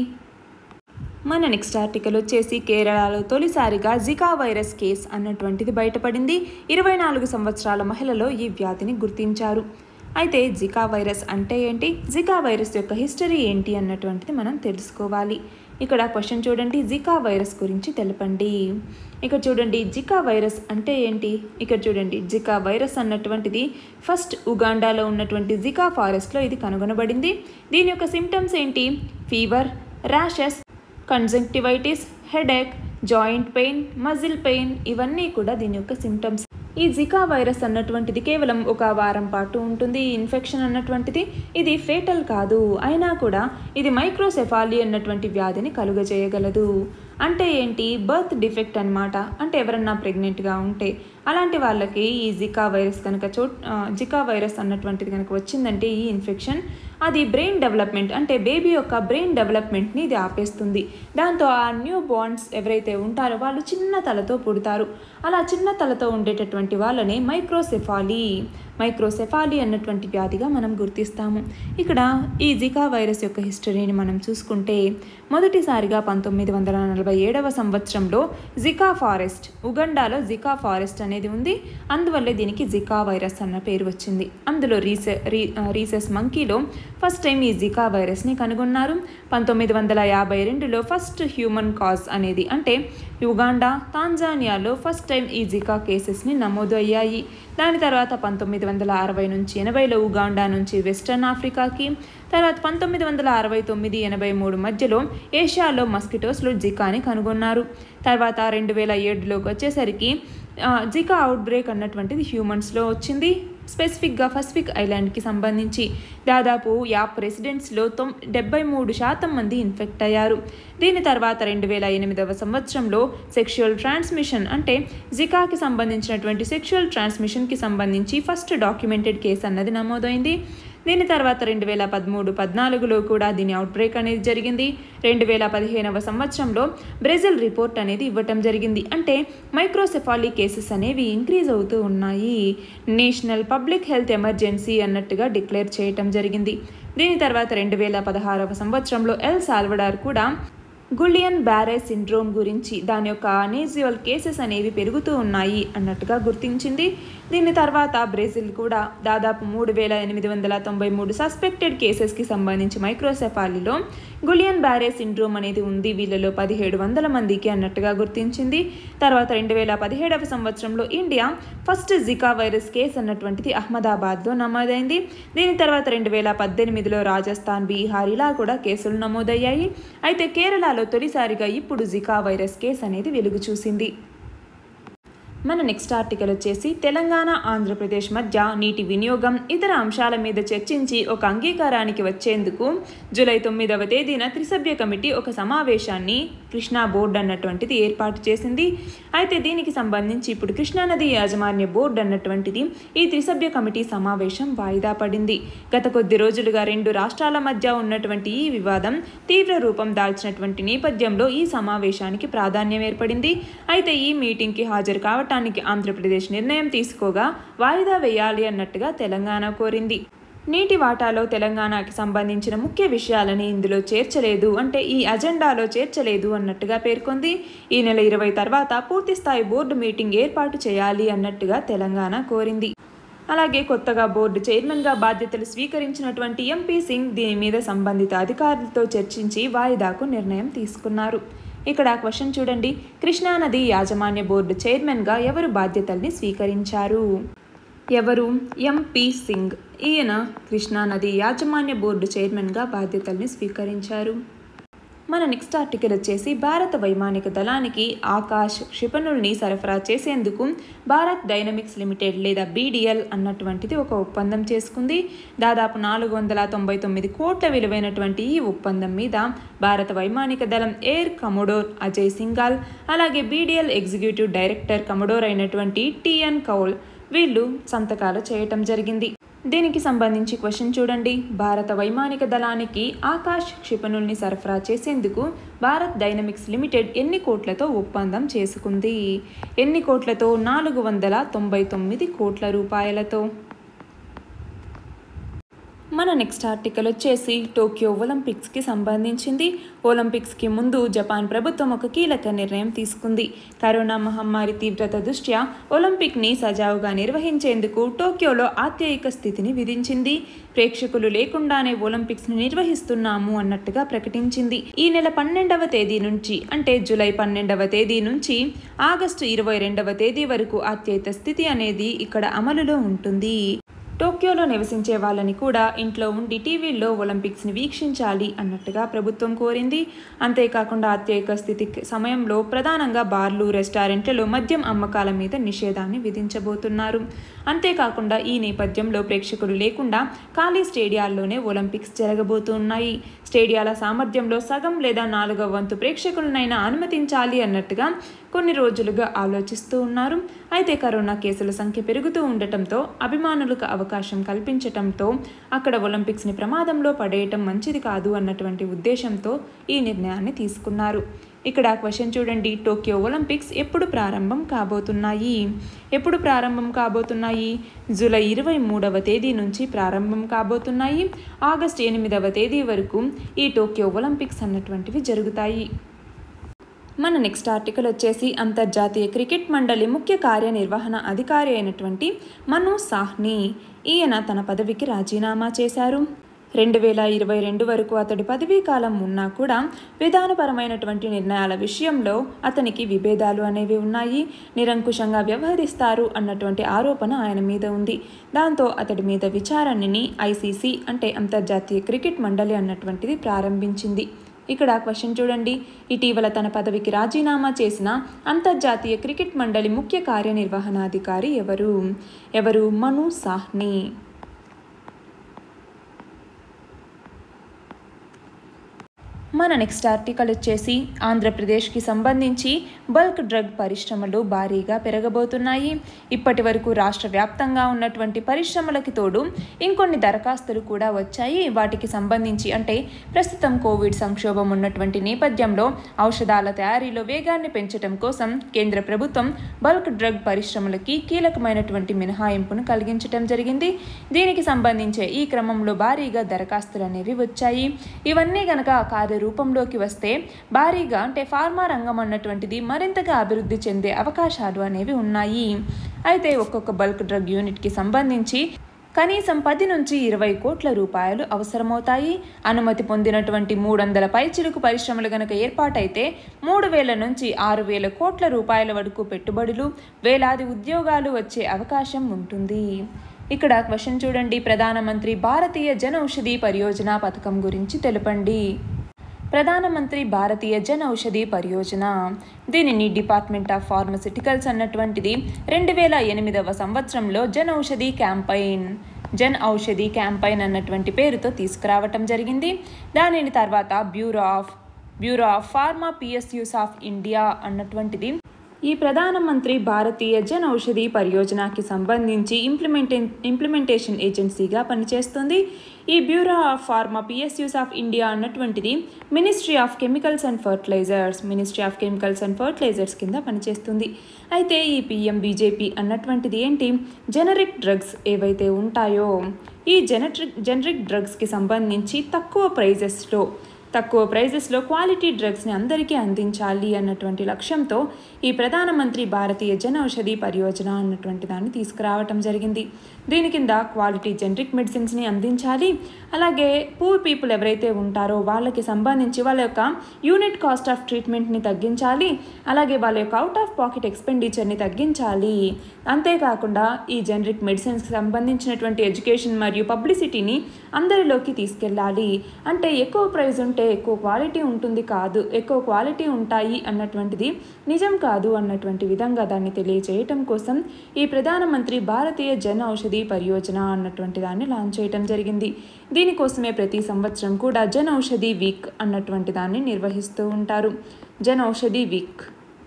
మన నెక్స్ట్ ఆర్టికల్ వచ్చేసి కేరళలో తొలిసారిగా జికా వైరస్ కేస్ అన్నటువంటిది బయటపడింది ఇరవై నాలుగు సంవత్సరాల మహిళలో ఈ వ్యాధిని గుర్తించారు అయితే జికా వైరస్ అంటే ఏంటి జికా వైరస్ యొక్క హిస్టరీ ఏంటి అన్నటువంటిది మనం తెలుసుకోవాలి ఇక్కడ క్వశ్చన్ చూడండి జికా వైరస్ గురించి తెలపండి ఇక్కడ చూడండి జికా వైరస్ అంటే ఏంటి ఇక్కడ చూడండి జికా వైరస్ అన్నటువంటిది ఫస్ట్ ఉగాండాలో ఉన్నటువంటి జికా ఫారెస్ట్లో ఇది కనుగొనబడింది దీని యొక్క సిమ్టమ్స్ ఏంటి fever rashes conjunctivitis headache joint pain muscle pain ఇవన్నీ కూడా దీని యొక్క సిమ్టమ్స్ ఈ జికా వైరస్ అన్నటువంటిది కేవలం ఒక వారం పాటు ఉంటుంది ఈ ఇన్ఫెక్షన్ అన్నటువంటిది ఇది ఫేటల్ కాదు అయినా కూడా ఇది మైక్రోసెఫాలి అన్నటువంటి వ్యాధిని కలుగజేయగలదు అంటే ఏంటి బర్త్ డిఫెక్ట్ అనమాట అంటే ఎవరన్నా ప్రెగ్నెంట్గా ఉంటే అలాంటి వాళ్ళకి ఈ జికా వైరస్ కనుక చో జికా వైరస్ అన్నటువంటిది కనుక వచ్చిందంటే ఈ ఇన్ఫెక్షన్ అది బ్రెయిన్ డెవలప్మెంట్ అంటే బేబీ యొక్క బ్రెయిన్ డెవలప్మెంట్ని ఇది ఆపేస్తుంది దాంతో ఆ న్యూ బాండ్స్ ఎవరైతే ఉంటారో వాళ్ళు చిన్న తలతో పుడతారు అలా చిన్న తలతో ఉండేటటువంటి వాళ్ళని మైక్రోసెఫాలీ మైక్రోసెఫాలీ అన్నటువంటి వ్యాధిగా మనం గుర్తిస్తాము ఇక్కడ ఈ జికా వైరస్ యొక్క హిస్టరీని మనం చూసుకుంటే మొదటిసారిగా పంతొమ్మిది వందల నలభై ఏడవ సంవత్సరంలో జికా ఫారెస్ట్ ఉగండాలో జికా ఫారెస్ట్ అనేది ఉంది అందువల్లే దీనికి జికా వైరస్ అన్న పేరు వచ్చింది అందులో రీసె రీ రీసెస్ మంకీలో ఫస్ట్ టైం ఈ జికా వైరస్ని కనుగొన్నారు పంతొమ్మిది వందల యాభై రెండులో ఫస్ట్ హ్యూమన్ కాజ్ అనేది అంటే యుగాండా తాంజానియాలో ఫస్ట్ టైం ఈ జికా కేసెస్ని నమోదు అయ్యాయి దాని తర్వాత పంతొమ్మిది వందల అరవై నుంచి ఎనభైలో ఉగాండా నుంచి వెస్టర్న్ ఆఫ్రికాకి తర్వాత పంతొమ్మిది వందల అరవై తొమ్మిది ఎనభై మూడు మధ్యలో ఏషియాలో మస్కిటోస్లో జికాని కనుగొన్నారు తర్వాత రెండు వేల ఏడులోకి వచ్చేసరికి జికా అవుట్ బ్రేక్ అన్నటువంటిది హ్యూమన్స్లో వచ్చింది స్పెసిఫిక్గా పసిఫిక్ ఐలాండ్కి సంబంధించి దాదాపు యాప్ రెసిడెంట్స్లో తొమ్ డెబ్బై మూడు శాతం మంది ఇన్ఫెక్ట్ అయ్యారు దీని తర్వాత రెండు వేల ఎనిమిదవ సంవత్సరంలో సెక్షువల్ ట్రాన్స్మిషన్ అంటే జికాకి సంబంధించినటువంటి సెక్షువల్ ట్రాన్స్మిషన్కి సంబంధించి ఫస్ట్ డాక్యుమెంటెడ్ కేసు అన్నది నమోదైంది దీని తర్వాత రెండు వేల పదమూడు పద్నాలుగులో కూడా దీని అవుట్బ్రేక్ అనేది జరిగింది రెండు వేల పదిహేనవ సంవత్సరంలో బ్రెజిల్ రిపోర్ట్ అనేది ఇవ్వటం జరిగింది అంటే మైక్రోసెఫాలీ కేసెస్ అనేవి ఇంక్రీజ్ అవుతూ ఉన్నాయి నేషనల్ పబ్లిక్ హెల్త్ ఎమర్జెన్సీ అన్నట్టుగా డిక్లేర్ చేయటం జరిగింది దీని తర్వాత రెండు వేల పదహారవ సంవత్సరంలో ఎల్ సాల్వడార్ కూడా గులియన్ బ్యారే సిండ్రోమ్ గురించి దాని యొక్క అనేజువల్ కేసెస్ అనేవి పెరుగుతూ ఉన్నాయి అన్నట్టుగా గుర్తించింది దీని తర్వాత బ్రెజిల్ కూడా దాదాపు మూడు వేల ఎనిమిది వందల తొంభై మూడు సస్పెక్టెడ్ కేసెస్కి సంబంధించి మైక్రోసెఫాలిలో గులియన్ బ్యారే సిండ్రోమ్ అనేది ఉంది వీళ్ళలో పదిహేడు వందల మందికి అన్నట్టుగా గుర్తించింది తర్వాత రెండు వేల పదిహేడవ సంవత్సరంలో India first Zika virus case అన్నటువంటిది అహ్మదాబాద్లో నమోదైంది దీని తర్వాత రెండు వేల పద్దెనిమిదిలో రాజస్థాన్ బీహార్ ఇలా కూడా కేసులు నమోదయ్యాయి అయితే కేరళలో తొలిసారిగా ఇప్పుడు జికా వైరస్ కేసు అనేది వెలుగు చూసింది మన నెక్స్ట్ ఆర్టికల్ వచ్చేసి తెలంగాణ ఆంధ్రప్రదేశ్ మధ్య నీటి వినియోగం ఇతర అంశాల మీద చర్చించి ఒక అంగీకారానికి వచ్చేందుకు జూలై తొమ్మిదవ తేదీన త్రిసభ్య కమిటీ ఒక సమావేశాన్ని కృష్ణా బోర్డు అన్నటువంటిది ఏర్పాటు చేసింది అయితే దీనికి సంబంధించి ఇప్పుడు కృష్ణానది యాజమాన్య బోర్డు అన్నటువంటిది ఈ త్రిసభ్య కమిటీ సమావేశం వాయిదా పడింది గత కొద్ది రోజులుగా రెండు రాష్ట్రాల మధ్య ఉన్నటువంటి ఈ వివాదం తీవ్ర రూపం దాల్చినటువంటి నేపథ్యంలో ఈ సమావేశానికి ప్రాధాన్యం ఏర్పడింది అయితే ఈ మీటింగ్కి హాజరు కావడం రావటానికి ఆంధ్రప్రదేశ్ నిర్ణయం తీసుకోగా వాయిదా వేయాలి అన్నట్టుగా తెలంగాణ కోరింది నీటి వాటాలో తెలంగాణకి సంబంధించిన ముఖ్య విషయాలని ఇందులో చేర్చలేదు అంటే ఈ అజెండాలో చేర్చలేదు అన్నట్టుగా పేర్కొంది ఈ నెల ఇరవై తర్వాత పూర్తిస్థాయి బోర్డు మీటింగ్ ఏర్పాటు చేయాలి అన్నట్టుగా తెలంగాణ కోరింది అలాగే కొత్తగా బోర్డు చైర్మన్గా బాధ్యతలు స్వీకరించినటువంటి ఎంపీ సింగ్ దీని మీద సంబంధిత అధికారులతో చర్చించి వాయిదాకు నిర్ణయం తీసుకున్నారు ఇక్కడ క్వశ్చన్ చూడండి కృష్ణానది యాజమాన్య బోర్డు చైర్మన్గా ఎవరు బాధ్యతల్ని స్వీకరించారు ఎవరు ఎంపీ సింగ్ ఈయన కృష్ణానది యాజమాన్య బోర్డు చైర్మన్గా బాధ్యతల్ని స్వీకరించారు మన నెక్స్ట్ ఆర్టికల్ వచ్చేసి భారత వైమానిక దళానికి ఆకాశ్ క్షిపణుల్ని సరఫరా చేసేందుకు భారత్ డైనమిక్స్ లిమిటెడ్ లేదా బీడీఎల్ అన్నటువంటిది ఒక ఒప్పందం చేసుకుంది దాదాపు నాలుగు వందల తొంభై తొమ్మిది కోట్ల విలువైనటువంటి ఈ ఒప్పందం మీద భారత వైమానిక దళం ఎయిర్ కమోడోర్ అజయ్ సింఘాల్ అలాగే బీడీఎల్ ఎగ్జిక్యూటివ్ డైరెక్టర్ కమోడోర్ అయినటువంటి టిఎన్ కౌల్ వీళ్ళు సంతకాలు చేయటం జరిగింది దీనికి సంబంధించి క్వశ్చన్ చూడండి భారత వైమానిక దళానికి ఆకాశ్ క్షిపణుల్ని సరఫరా చేసేందుకు భారత్ డైనమిక్స్ లిమిటెడ్ ఎన్ని కోట్లతో ఒప్పందం చేసుకుంది ఎన్ని కోట్లతో నాలుగు వందల తొంభై తొమ్మిది కోట్ల రూపాయలతో మన నెక్స్ట్ ఆర్టికల్ వచ్చేసి టోక్యో ఒలింపిక్స్కి సంబంధించింది ఒలింపిక్స్కి ముందు జపాన్ ప్రభుత్వం ఒక కీలక నిర్ణయం తీసుకుంది కరోనా మహమ్మారి తీవ్రత దృష్ట్యా ఒలింపిక్ని సజావుగా నిర్వహించేందుకు టోక్యోలో ఆత్యయిక స్థితిని విధించింది ప్రేక్షకులు లేకుండానే ఒలింపిక్స్ని నిర్వహిస్తున్నాము అన్నట్టుగా ప్రకటించింది ఈ నెల పన్నెండవ తేదీ నుంచి అంటే జూలై పన్నెండవ తేదీ నుంచి ఆగస్టు ఇరవై రెండవ తేదీ వరకు ఆత్యయిత స్థితి అనేది ఇక్కడ అమలులో ఉంటుంది టోక్యోలో నివసించే వాళ్ళని కూడా ఇంట్లో ఉండి టీవీల్లో ఒలింపిక్స్ని వీక్షించాలి అన్నట్టుగా ప్రభుత్వం కోరింది అంతేకాకుండా అత్యయిక స్థితి సమయంలో ప్రధానంగా బార్లు రెస్టారెంట్లలో మద్యం అమ్మకాల మీద నిషేధాన్ని విధించబోతున్నారు అంతేకాకుండా ఈ నేపథ్యంలో ప్రేక్షకులు లేకుండా ఖాళీ స్టేడియాల్లోనే ఒలింపిక్స్ జరగబోతున్నాయి స్టేడియాల సామర్థ్యంలో సగం లేదా నాలుగవ వంతు ప్రేక్షకులనైనా అనుమతించాలి అన్నట్టుగా కొన్ని రోజులుగా ఆలోచిస్తూ ఉన్నారు అయితే కరోనా కేసుల సంఖ్య పెరుగుతూ ఉండటంతో అభిమానులకు అవకాశం కల్పించటంతో అక్కడ ఒలింపిక్స్ని ప్రమాదంలో పడేయటం మంచిది కాదు అన్నటువంటి ఉద్దేశంతో ఈ నిర్ణయాన్ని తీసుకున్నారు ఇక్కడ క్వశ్చన్ చూడండి టోక్యో ఒలింపిక్స్ ఎప్పుడు ప్రారంభం కాబోతున్నాయి ఎప్పుడు ప్రారంభం కాబోతున్నాయి జూలై ఇరవై మూడవ తేదీ నుంచి ప్రారంభం కాబోతున్నాయి ఆగస్ట్ ఎనిమిదవ తేదీ వరకు ఈ టోక్యో ఒలింపిక్స్ అన్నటువంటివి జరుగుతాయి మన నెక్స్ట్ ఆర్టికల్ వచ్చేసి అంతర్జాతీయ క్రికెట్ మండలి ముఖ్య కార్యనిర్వహణ అధికారి అయినటువంటి మను సాహ్ని ఈయన తన పదవికి రాజీనామా చేశారు రెండు వేల ఇరవై రెండు వరకు అతడి పదవీ కాలం ఉన్నా కూడా విధానపరమైనటువంటి నిర్ణయాల విషయంలో అతనికి విభేదాలు అనేవి ఉన్నాయి నిరంకుశంగా వ్యవహరిస్తారు అన్నటువంటి ఆరోపణ ఆయన మీద ఉంది దాంతో అతడి మీద విచారణని ఐసీసీ అంటే అంతర్జాతీయ క్రికెట్ మండలి అన్నటువంటిది ప్రారంభించింది ఇక్కడ క్వశ్చన్ చూడండి ఇటీవల తన పదవికి రాజీనామా చేసిన అంతర్జాతీయ క్రికెట్ మండలి ముఖ్య కార్యనిర్వహణాధికారి ఎవరు ఎవరు మను సాహ్ని మన నెక్స్ట్ ఆర్టికల్ వచ్చేసి ఆంధ్రప్రదేశ్కి సంబంధించి బల్క్ డ్రగ్ పరిశ్రమలు భారీగా పెరగబోతున్నాయి ఇప్పటి వరకు రాష్ట్ర వ్యాప్తంగా ఉన్నటువంటి పరిశ్రమలకి తోడు ఇంకొన్ని దరఖాస్తులు కూడా వచ్చాయి వాటికి సంబంధించి అంటే ప్రస్తుతం కోవిడ్ సంక్షోభం ఉన్నటువంటి నేపథ్యంలో ఔషధాల తయారీలో వేగాన్ని పెంచడం కోసం కేంద్ర ప్రభుత్వం బల్క్ డ్రగ్ పరిశ్రమలకి కీలకమైనటువంటి మినహాయింపును కలిగించడం జరిగింది దీనికి సంబంధించే ఈ క్రమంలో భారీగా దరఖాస్తులు అనేవి వచ్చాయి ఇవన్నీ గనక కార్య రూపంలోకి వస్తే భారీగా అంటే ఫార్మా రంగం అన్నటువంటిది మరింతగా అభివృద్ధి చెందే అవకాశాలు అనేవి ఉన్నాయి అయితే ఒక్కొక్క బల్క్ డ్రగ్ యూనిట్కి సంబంధించి కనీసం పది నుంచి ఇరవై కోట్ల రూపాయలు అవసరమవుతాయి అనుమతి పొందినటువంటి మూడు వందల పైచిలుకు పరిశ్రమలు గనక ఏర్పాటైతే మూడు వేల నుంచి ఆరు వేల కోట్ల రూపాయల వరకు పెట్టుబడులు వేలాది ఉద్యోగాలు వచ్చే అవకాశం ఉంటుంది ఇక్కడ క్వశ్చన్ చూడండి ప్రధానమంత్రి భారతీయ జన ఔషధి పరియోజన పథకం గురించి తెలపండి ప్రధానమంత్రి భారతీయ జన్ ఔషధి పరియోజన దీనిని డిపార్ట్మెంట్ ఆఫ్ ఫార్మసిటికల్స్ అన్నటువంటిది రెండు వేల ఎనిమిదవ సంవత్సరంలో జన్ ఔషధి క్యాంపైన్ జన్ ఔషధి క్యాంపైన్ అన్నటువంటి పేరుతో తీసుకురావటం జరిగింది దానిని తర్వాత bureau of bureau of pharma PSUs of India అన్నటువంటిది ఈ ప్రధానమంత్రి భారతీయ జన్ ఔషధి పరియోజనకి సంబంధించి ఇంప్లిమెంటే ఇంప్లిమెంటేషన్ ఏజెన్సీగా పనిచేస్తుంది ఈ bureau of pharma PSUs of India అన్నటువంటిది ministry of chemicals and fertilizers ministry of chemicals and fertilizers కింద పనిచేస్తుంది అయితే ఈ పిఎం బీజేపీ అన్నటువంటిది ఏంటి జనరిక్ డ్రగ్స్ ఏవైతే ఉంటాయో ఈ జెనట్రిక్ జనరిక్ డ్రగ్స్కి సంబంధించి తక్కువ ప్రైజెస్లో తక్కువ ప్రైజెస్లో క్వాలిటీ డ్రగ్స్ని అందరికీ అందించాలి అన్నటువంటి లక్ష్యంతో ఈ ప్రధానమంత్రి భారతీయ జన ఔషధి పరియోజన అన్నటువంటి దాన్ని తీసుకురావటం జరిగింది దీని కింద క్వాలిటీ జనరిక్ మెడిసిన్స్ని అందించాలి అలాగే పూర్ పీపుల్ ఎవరైతే ఉంటారో వాళ్ళకి సంబంధించి వాళ్ళ యొక్క యూనిట్ కాస్ట్ ఆఫ్ ట్రీట్మెంట్ని తగ్గించాలి అలాగే వాళ్ళ యొక్క అవుట్ ఆఫ్ పాకెట్ ఎక్స్పెండిచర్ని తగ్గించాలి అంతేకాకుండా ఈ జనరిక్ మెడిసిన్స్కి సంబంధించినటువంటి ఎడ్యుకేషన్ మరియు పబ్లిసిటీని అందరిలోకి తీసుకెళ్ళాలి అంటే ఎక్కువ ప్రైస్ ఉంటే ఉంటే ఎక్కువ క్వాలిటీ ఉంటుంది కాదు ఎక్కువ క్వాలిటీ ఉంటాయి అన్నటువంటిది నిజం కాదు అన్నటువంటి విధంగా దాన్ని తెలియజేయటం కోసం ఈ ప్రధానమంత్రి భారతీయ జన ఔషధి పరియోజన అన్నటువంటి దాన్ని లాంచ్ చేయటం జరిగింది దీనికోసమే ప్రతి సంవత్సరం కూడా జన ఔషధి వీక్ అన్నటువంటి దాన్ని నిర్వహిస్తూ ఉంటారు జన ఔషధి వీక్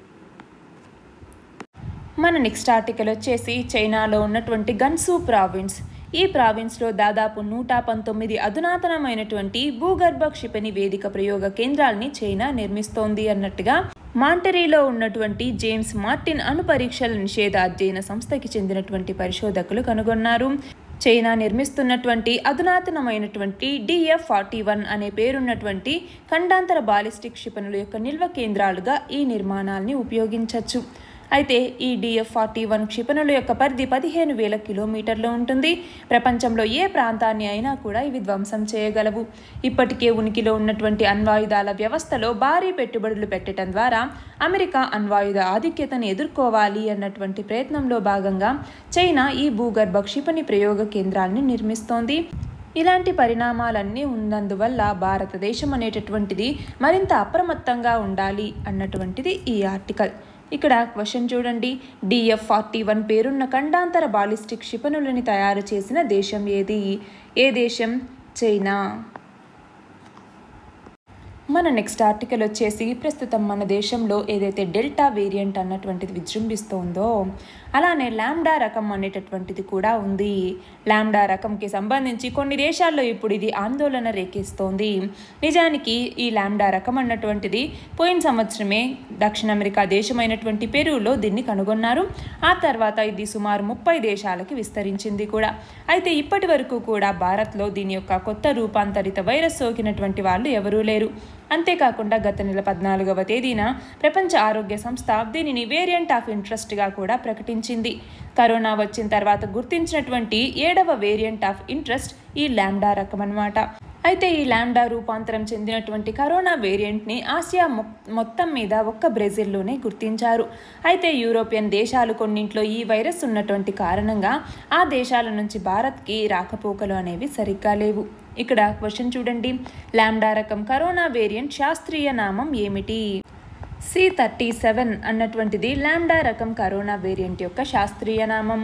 మన నెక్స్ట్ ఆర్టికల్ వచ్చేసి చైనాలో ఉన్నటువంటి గన్సు ప్రావిన్స్ ఈ ప్రావిన్స్లో దాదాపు నూట పంతొమ్మిది అధునాతనమైనటువంటి భూగర్భ క్షిపణి వేదిక ప్రయోగ కేంద్రాల్ని చైనా నిర్మిస్తోంది అన్నట్టుగా మాంటరీలో ఉన్నటువంటి జేమ్స్ మార్టిన్ అణు పరీక్షల నిషేధ అధ్యయన సంస్థకి చెందినటువంటి పరిశోధకులు కనుగొన్నారు చైనా నిర్మిస్తున్నటువంటి అధునాతనమైనటువంటి డిఎఫ్ ఫార్టీ వన్ అనే పేరున్నటువంటి ఖండాంతర బాలిస్టిక్ క్షిపణుల యొక్క నిల్వ కేంద్రాలుగా ఈ నిర్మాణాల్ని ఉపయోగించవచ్చు అయితే ఈ డిఎఫ్ ఫార్టీ వన్ క్షిపణుల యొక్క పరిధి పదిహేను వేల కిలోమీటర్లు ఉంటుంది ప్రపంచంలో ఏ ప్రాంతాన్ని అయినా కూడా ఇవి ధ్వంసం చేయగలవు ఇప్పటికే ఉనికిలో ఉన్నటువంటి అణ్వాయుధాల వ్యవస్థలో భారీ పెట్టుబడులు పెట్టడం ద్వారా అమెరికా అణ్వాయుధ ఆధిక్యతను ఎదుర్కోవాలి అన్నటువంటి ప్రయత్నంలో భాగంగా చైనా ఈ భూగర్భ క్షిపణి ప్రయోగ కేంద్రాన్ని నిర్మిస్తోంది ఇలాంటి పరిణామాలన్నీ ఉన్నందువల్ల భారతదేశం అనేటటువంటిది మరింత అప్రమత్తంగా ఉండాలి అన్నటువంటిది ఈ ఆర్టికల్ ఇక్కడ క్వశ్చన్ చూడండి డిఎఫ్ ఫార్టీ వన్ పేరున్న ఖండాంతర బాలిస్టిక్ క్షిపణులని తయారు చేసిన దేశం ఏది ఏ దేశం చైనా మన నెక్స్ట్ ఆర్టికల్ వచ్చేసి ప్రస్తుతం మన దేశంలో ఏదైతే డెల్టా వేరియంట్ అన్నటువంటిది విజృంభిస్తోందో అలానే ల్యాండా రకం అనేటటువంటిది కూడా ఉంది ల్యాండా రకంకి సంబంధించి కొన్ని దేశాల్లో ఇప్పుడు ఇది ఆందోళన రేకిస్తోంది నిజానికి ఈ ల్యాండా రకం అన్నటువంటిది పోయిన సంవత్సరమే దక్షిణ అమెరికా దేశమైనటువంటి పెరువులో దీన్ని కనుగొన్నారు ఆ తర్వాత ఇది సుమారు ముప్పై దేశాలకి విస్తరించింది కూడా అయితే ఇప్పటి వరకు కూడా భారత్లో దీని యొక్క కొత్త రూపాంతరిత వైరస్ సోకినటువంటి వాళ్ళు ఎవరూ లేరు అంతేకాకుండా గత నెల పద్నాలుగవ తేదీన ప్రపంచ ఆరోగ్య సంస్థ దీనిని వేరియంట్ ఆఫ్ ఇంట్రెస్ట్గా కూడా ప్రకటించింది కరోనా వచ్చిన తర్వాత గుర్తించినటువంటి ఏడవ వేరియంట్ ఆఫ్ ఇంట్రెస్ట్ ఈ ల్యాండా రకం అన్నమాట అయితే ఈ ల్యాండా రూపాంతరం చెందినటువంటి కరోనా వేరియంట్ని ఆసియా మొత్తం మీద ఒక్క బ్రెజిల్లోనే గుర్తించారు అయితే యూరోపియన్ దేశాలు కొన్నింట్లో ఈ వైరస్ ఉన్నటువంటి కారణంగా ఆ దేశాల నుంచి భారత్కి రాకపోకలు అనేవి సరిగ్గా లేవు ఇక్కడ క్వశ్చన్ చూడండి ల్యాండా రకం కరోనా వేరియంట్ శాస్త్రీయ నామం ఏమిటి సి థర్టీ సెవెన్ అన్నటువంటిది ల్యాండా రకం కరోనా వేరియంట్ యొక్క శాస్త్రీయ నామం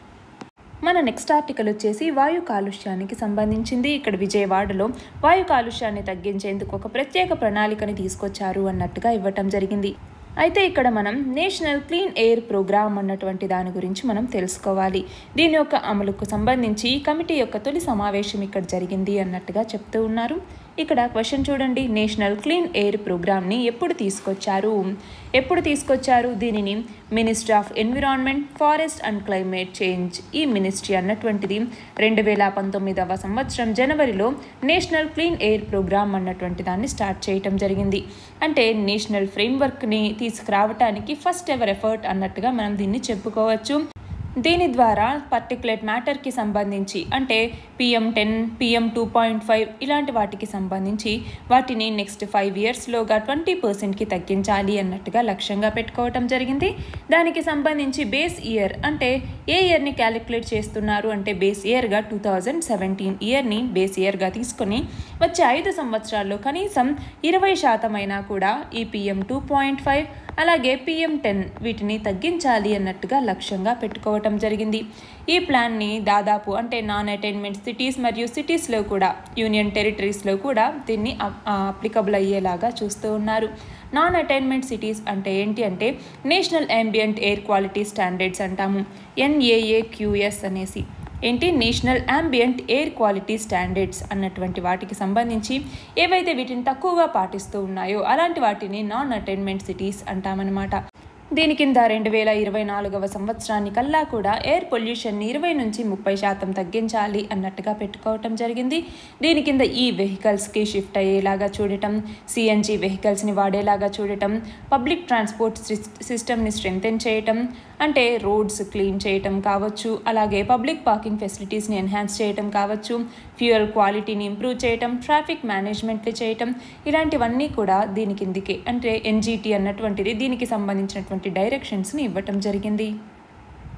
మన నెక్స్ట్ ఆర్టికల్ వచ్చేసి వాయు కాలుష్యానికి సంబంధించింది ఇక్కడ విజయవాడలో వాయు కాలుష్యాన్ని తగ్గించేందుకు ఒక ప్రత్యేక ప్రణాళికని తీసుకొచ్చారు అన్నట్టుగా ఇవ్వటం జరిగింది అయితే ఇక్కడ మనం నేషనల్ క్లీన్ ఎయిర్ ప్రోగ్రామ్ అన్నటువంటి దాని గురించి మనం తెలుసుకోవాలి దీని యొక్క అమలుకు సంబంధించి కమిటీ యొక్క తొలి సమావేశం ఇక్కడ జరిగింది అన్నట్టుగా చెప్తూ ఉన్నారు ఇక్కడ క్వశ్చన్ చూడండి నేషనల్ క్లీన్ ఎయిర్ ప్రోగ్రామ్ని ఎప్పుడు తీసుకొచ్చారు ఎప్పుడు తీసుకొచ్చారు దీనిని ministry of environment forest and climate change ఈ మినిస్ట్రీ అన్నటువంటిది రెండు వేల పంతొమ్మిదవ సంవత్సరం జనవరిలో నేషనల్ క్లీన్ ఎయిర్ ప్రోగ్రామ్ అన్నటువంటి దాన్ని స్టార్ట్ చేయటం జరిగింది అంటే నేషనల్ ఫ్రేమ్వర్క్ని తీసుకురావటానికి ఫస్ట్ ఎవర్ ఎఫర్ట్ అన్నట్టుగా మనం దీన్ని చెప్పుకోవచ్చు దీని ద్వారా పర్టికులేట్ మ్యాటర్కి సంబంధించి అంటే PM ten PM two point five ఇలాంటి వాటికి సంబంధించి వాటిని నెక్స్ట్ ఫైవ్ ఇయర్స్లోగా ట్వంటీ పర్సెంట్కి తగ్గించాలి అన్నట్టుగా లక్ష్యంగా పెట్టుకోవటం జరిగింది దానికి సంబంధించి బేస్ ఇయర్ అంటే ఏ ఇయర్ని క్యాలిక్యులేట్ చేస్తున్నారు అంటే బేస్ ఇయర్గా టూ థౌజండ్ సెవెంటీన్ ఇయర్ని బేస్ ఇయర్గా తీసుకొని వచ్చే ఐదు సంవత్సరాల్లో కనీసం ఇరవై శాతం అయినా కూడా ఈ పిఎం టూ పాయింట్ ఫైవ్ అలాగే పిఎం టెన్ వీటిని తగ్గించాలి అన్నట్టుగా లక్ష్యంగా పెట్టుకోవటం జరిగింది ఈ ప్లాన్ని దాదాపు అంటే నాన్ అటైన్మెంట్ సిటీస్ మరియు సిటీస్లో కూడా యూనియన్ టెరిటరీస్లో కూడా దీన్ని అప్లికబుల్ అయ్యేలాగా చూస్తూ ఉన్నారు నాన్ అటైన్మెంట్ సిటీస్ అంటే ఏంటి అంటే national ambient air quality standards అంటాము ఎన్ఏఏక్యూఎస్ అనేసి ఏంటి national ambient air quality standards అన్నటువంటి వాటికి సంబంధించి ఏవైతే వీటిని తక్కువగా పాటిస్తూ ఉన్నాయో అలాంటి వాటిని నాన్ అటైన్మెంట్ సిటీస్ అంటామన్నమాట దీని కింద రెండు వేల ఇరవై నాలుగవ సంవత్సరానికల్లా కూడా ఎయిర్ పొల్యూషన్ని ఇరవై నుంచి ముప్పై శాతం తగ్గించాలి అన్నట్టుగా పెట్టుకోవటం జరిగింది దీని కింద ఈ వెహికల్స్కి షిఫ్ట్ అయ్యేలాగా చూడటం సిఎన్జి వెహికల్స్ని వాడేలాగా చూడటం పబ్లిక్ ట్రాన్స్పోర్ట్ సిస్టమ్ని స్ట్రెంగ్తెన్ చేయటం అంటే రోడ్స్ క్లీన్ చేయటం కావచ్చు అలాగే పబ్లిక్ పార్కింగ్ ఫెసిలిటీస్ని ఎన్హాన్స్ చేయటం కావచ్చు ఫ్యూయల్ క్వాలిటీని ఇంప్రూవ్ చేయటం ట్రాఫిక్ మేనేజ్మెంట్లు చేయటం ఇలాంటివన్నీ కూడా దీని కిందికి అంటే ఎన్జిటి అన్నటువంటిది దీనికి సంబంధించినటువంటి డైరెక్షన్స్ని ఇవ్వటం జరిగింది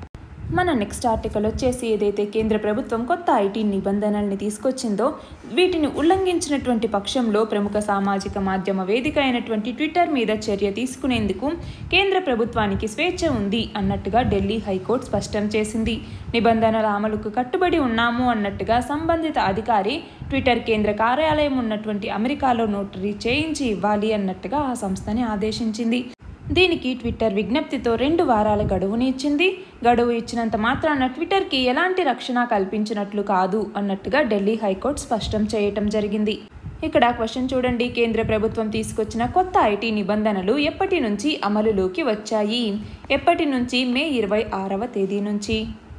మన నెక్స్ట్ ఆర్టికల్ వచ్చేసి ఏదైతే కేంద్ర ప్రభుత్వం కొత్త ఐటీ నిబంధనల్ని తీసుకొచ్చిందో వీటిని ఉల్లంఘించినటువంటి పక్షంలో ప్రముఖ సామాజిక మాధ్యమ వేదిక అయినటువంటి ట్విట్టర్ మీద చర్య తీసుకునేందుకు కేంద్ర ప్రభుత్వానికి స్వేచ్ఛ ఉంది అన్నట్టుగా ఢిల్లీ హైకోర్టు స్పష్టం చేసింది నిబంధనల అమలుకు కట్టుబడి ఉన్నాము అన్నట్టుగా సంబంధిత అధికారి ట్విట్టర్ కేంద్ర కార్యాలయం ఉన్నటువంటి అమెరికాలో నోటరీ చేయించి ఇవ్వాలి అన్నట్టుగా ఆ సంస్థని ఆదేశించింది దీనికి ట్విట్టర్ విజ్ఞప్తితో రెండు వారాల గడువుని ఇచ్చింది గడువు ఇచ్చినంత మాత్రాన ట్విట్టర్కి ఎలాంటి రక్షణ కల్పించినట్లు కాదు అన్నట్టుగా ఢిల్లీ హైకోర్టు స్పష్టం చేయటం జరిగింది ఇక్కడ క్వశ్చన్ చూడండి కేంద్ర ప్రభుత్వం తీసుకొచ్చిన కొత్త ఐటీ నిబంధనలు ఎప్పటి నుంచి అమలులోకి వచ్చాయి ఎప్పటి నుంచి మే ఇరవై ఆరవ తేదీ నుంచి